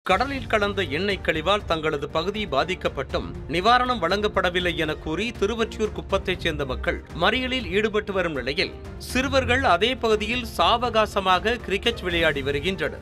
கடலில் கலந்த எண்ணெய் கழிவால் தங்களது பகுதி பாதிக்கப்பட்டும் நிவாரணம் வழங்கப்படவில்லை என கூறி திருவொற்றியூர் குப்பத்தைச் சேர்ந்த மக்கள் மறியலில் ஈடுபட்டு வரும் நிலையில் சிறுவர்கள் அதே பகுதியில் சாவகாசமாக கிரிக்கெட் விளையாடி வருகின்றனர்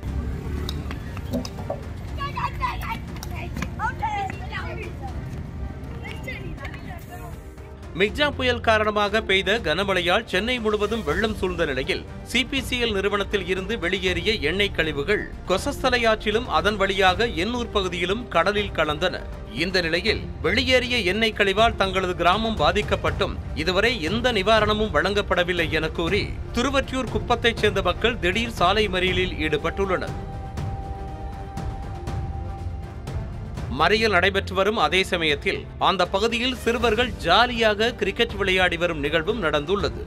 மிக்ஜா புயல் காரணமாக பெய்த கனமழையால் சென்னை முழுவதும் வெள்ளம் சூழ்ந்த நிலையில் சிபிசிஎல் நிறுவனத்தில் இருந்து வெளியேறிய எண்ணெய் கழிவுகள் கொசஸ்தலை ஆற்றிலும் அதன் வழியாக எண்ணூர் பகுதியிலும் கடலில் கலந்தன இந்த நிலையில் வெளியேறிய எண்ணெய் கழிவால் தங்களது கிராமம் பாதிக்கப்பட்டும் இதுவரை எந்த நிவாரணமும் வழங்கப்படவில்லை என கூறி திருவற்றியூர் குப்பத்தைச் சேர்ந்த மக்கள் திடீர் சாலை மறியலில் ஈடுபட்டுள்ளனர் மறியல் நடைபெற்று வரும் அதே சமயத்தில் அந்த பகுதியில் சிறுவர்கள் ஜாலியாக கிரிக்கெட் விளையாடி வரும் நிகழ்வும் நடந்துள்ளது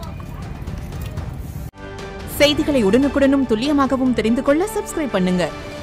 செய்திகளை உடனுக்குடனும் துல்லியமாகவும் தெரிந்து கொள்ள சப்ஸ்கிரைப் பண்ணுங்க